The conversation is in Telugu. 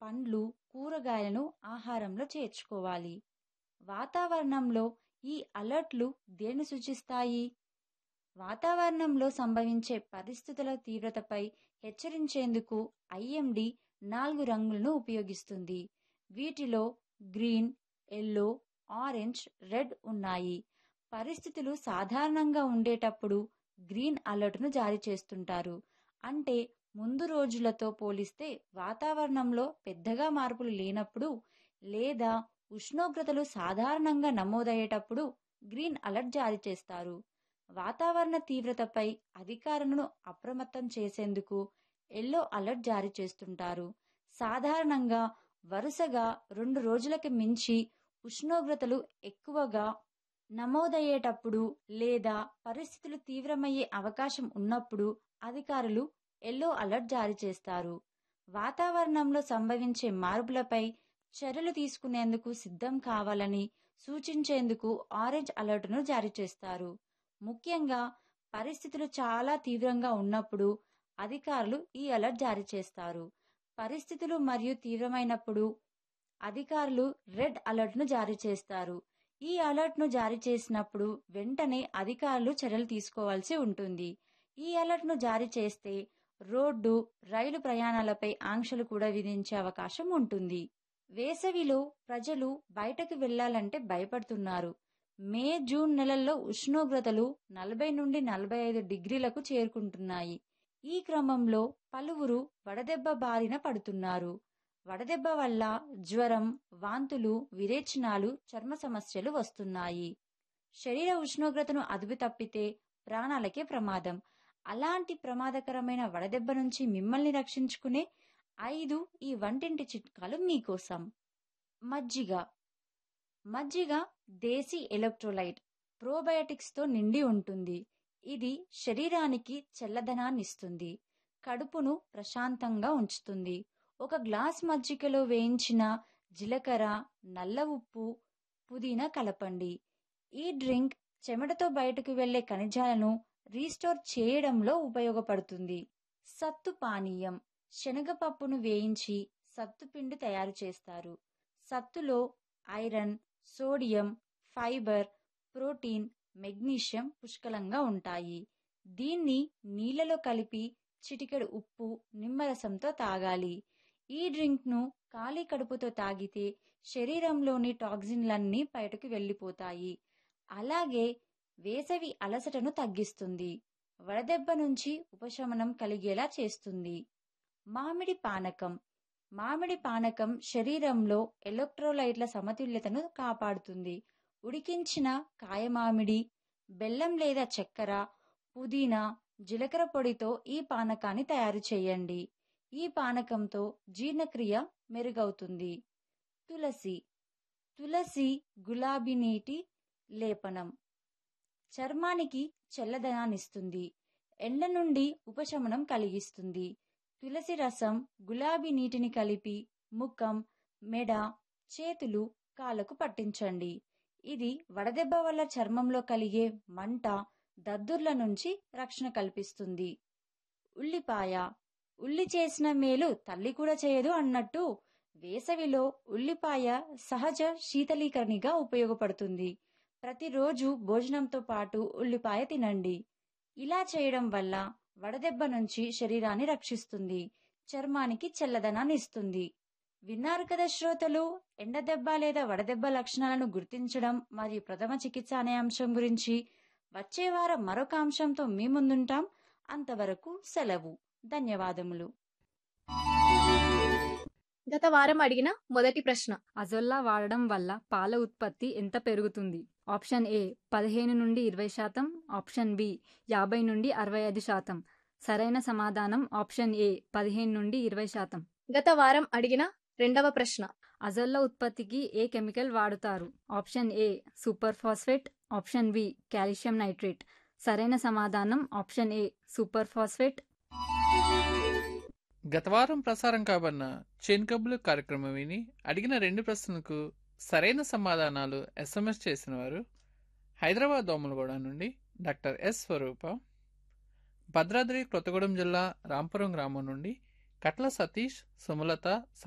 పండ్లు కూరగాయలను ఆహారంలో చేర్చుకోవాలి వాతావరణంలో ఈ అలర్ట్లు దేన్ని సూచిస్తాయి వాతావరణంలో సంభవించే పరిస్థితుల తీవ్రతపై హెచ్చరించేందుకు ఐఎండి నాలుగు రంగులను ఉపయోగిస్తుంది వీటిలో గ్రీన్ ఎల్లో ఆరెంజ్ రెడ్ ఉన్నాయి పరిస్థితులు సాధారణంగా ఉండేటప్పుడు గ్రీన్ అలర్ట్ను జారీ చేస్తుంటారు అంటే ముందు రోజులతో పోలిస్తే వాతావరణంలో పెద్దగా మార్పులు లేనప్పుడు లేదా ఉష్ణోగ్రతలు సాధారణంగా నమోదయ్యేటప్పుడు గ్రీన్ అలర్ట్ జారీ చేస్తారు వాతావరణ తీవ్రతపై అధికారులను అప్రమత్తం చేసేందుకు ఎల్లో అలర్ట్ జారీ చేస్తుంటారు సాధారణంగా వరుసగా రెండు రోజులకి మించి ఉష్ణోగ్రతలు ఎక్కువగా నమోదయ్యేటప్పుడు లేదా పరిస్థితులు తీవ్రమయ్యే అవకాశం ఉన్నప్పుడు అధికారులు ఎల్లో అలర్ట్ జారీ చేస్తారు వాతావరణంలో సంభవించే మార్పులపై చర్యలు తీసుకునేందుకు సిద్ధం కావాలని సూచించేందుకు ఆరెంజ్ అలర్ట్ను జారీ చేస్తారు ముఖ్యంగా పరిస్థితులు చాలా తీవ్రంగా ఉన్నప్పుడు అధికారులు ఈ అలర్ట్ జారీ చేస్తారు పరిస్థితులు మరియు తీవ్రమైనప్పుడు అధికారులు రెడ్ అలర్ట్ను జారీ చేస్తారు ఈ అలర్ట్ను జారీ చేసినప్పుడు వెంటనే అధికారులు చర్యలు తీసుకోవాల్సి ఉంటుంది ఈ అలర్ట్ను జారీ చేస్తే రోడ్డు రైలు ప్రయాణాలపై ఆంక్షలు కూడా విధించే అవకాశం ఉంటుంది వేసవిలో ప్రజలు బయటకు వెళ్లాలంటే భయపడుతున్నారు మే జూన్ నెలల్లో ఉష్ణోగ్రతలు నలభై నుండి నలభై ఐదు డిగ్రీలకు చేరుకుంటున్నాయి ఈ క్రమంలో పలువురు వడదెబ్బ బారిన పడుతున్నారు వడదెబ్బ వల్ల జ్వరం వాంతులు విరేచనాలు చర్మ సమస్యలు వస్తున్నాయి శరీర ఉష్ణోగ్రతను అదుపు తప్పితే ప్రాణాలకే ప్రమాదం అలాంటి ప్రమాదకరమైన వడదెబ్బ నుంచి మిమ్మల్ని రక్షించుకునే ఐదు ఈ వంటింటి చిట్కాలు మీకోసం మజ్జిగ మజ్జిగ దేశీ ఎలక్ట్రోలైట్ ప్రోబయోటిక్స్తో నిండి ఉంటుంది ఇది శరీరానికి చల్లదనాన్నిస్తుంది కడుపును ప్రశాంతంగా ఉంచుతుంది ఒక గ్లాస్ మజ్జిగలో వేయించిన జీలకర్ర నల్ల ఉప్పు పుదీనా కలపండి ఈ డ్రింక్ చెమటతో బయటకు వెళ్లే ఖనిజాలను రీస్టోర్ చేయడంలో ఉపయోగపడుతుంది సత్తు పానీయం శనగపప్పును వేయించి సత్తు పిండి తయారు చేస్తారు సత్తులో iron sodium fibre protein magnesium పుష్కలంగా ఉంటాయి దీన్ని నీళ్లలో కలిపి చిటికెడు ఉప్పు నిమ్మరసంతో తాగాలి ఈ డ్రింక్ను ఖాళీ కడుపుతో తాగితే శరీరంలోని టాక్సిన్లన్నీ బయటకు వెళ్ళిపోతాయి అలాగే వేసవి అలసటను తగ్గిస్తుంది వడదెబ్బ నుంచి ఉపశమనం కలిగేలా చేస్తుంది మామిడి పానకం మామిడి పానకం శరీరంలో ఎలక్ట్రోలైట్ల సమతుల్యతను కాపాడుతుంది ఉడికించిన కాయమామిడి బెల్లం లేదా చక్కెర పుదీనా జీలకర్ర పొడితో ఈ పానకాన్ని తయారు చేయండి ఈ పానకంతో జీర్ణక్రియ మెరుగవుతుంది తులసి తులసి గులాబీ నీటి లేపనం చర్మానికి చల్లదనాన్నిస్తుంది ఎండ నుండి ఉపశమనం కలిగిస్తుంది తులసి రసం గులాబీ నీటిని కలిపి ముఖం మెడ చేతులు కాళ్ళకు పట్టించండి ఇది వడదెబ్బ వల్ల చర్మంలో కలిగే మంట దద్దుర్ల నుంచి రక్షణ కల్పిస్తుంది ఉల్లిపాయ ఉల్లి చేసిన మేలు తల్లి కూడా చేయదు అన్నట్టు వేసవిలో ఉల్లిపాయ సహజ శీతలీకరణిగా ఉపయోగపడుతుంది ప్రతిరోజు భోజనంతో పాటు ఉల్లిపాయ తినండి ఇలా చేయడం వల్ల వడదెబ్బ నుంచి శరీరాన్ని రక్షిస్తుంది చర్మానికి చల్లదనాన్ని ఇస్తుంది విన్నారు కదా శ్రోతలు ఎండదెబ్బ లేదా వడదెబ్బ లక్షణాలను గుర్తించడం మరియు ప్రథమ చికిత్స అనే అంశం గురించి వచ్చే వారం మరొక అంశంతో మీ ముందుంటాం అంతవరకు సెలవు ధన్యవాదములు గత వారం అడిగిన మొదటి ప్రశ్న అజొల్లా వాడడం వల్ల పాల ఉత్పత్తి ఎంత పెరుగుతుంది ఆప్షన్ ఏ పదిహేను నుండి ఇరవై శాతం ఆప్షన్ బి యాభై నుండి అరవై ఐదు శాతం సరైన సమాధానం ఆప్షన్ ఏ పదిహేను నుండి ఇరవై శాతం గత వారం అడిగిన రెండవ ప్రశ్న అజొల్లా ఉత్పత్తికి ఏ కెమికల్ వాడుతారు option A super phosphate option B calcium nitrate సరైన సమాధానం ఆప్షన్ ఏ సూపర్ ఫాస్ఫేట్ గత వారం ప్రసారం కాబడిన చేన్కబులు కార్యక్రమం విని అడిగిన రెండు ప్రశ్నలకు సరైన సమాధానాలు ఎస్ఎంఎస్ చేసిన వారు హైదరాబాద్ దోమలగూడ నుండి డాక్టర్ ఎస్ స్వరూప భద్రాద్రి కొత్తగూడెం జిల్లా రాంపురం గ్రామం నుండి కట్ల సతీష్ సుమలత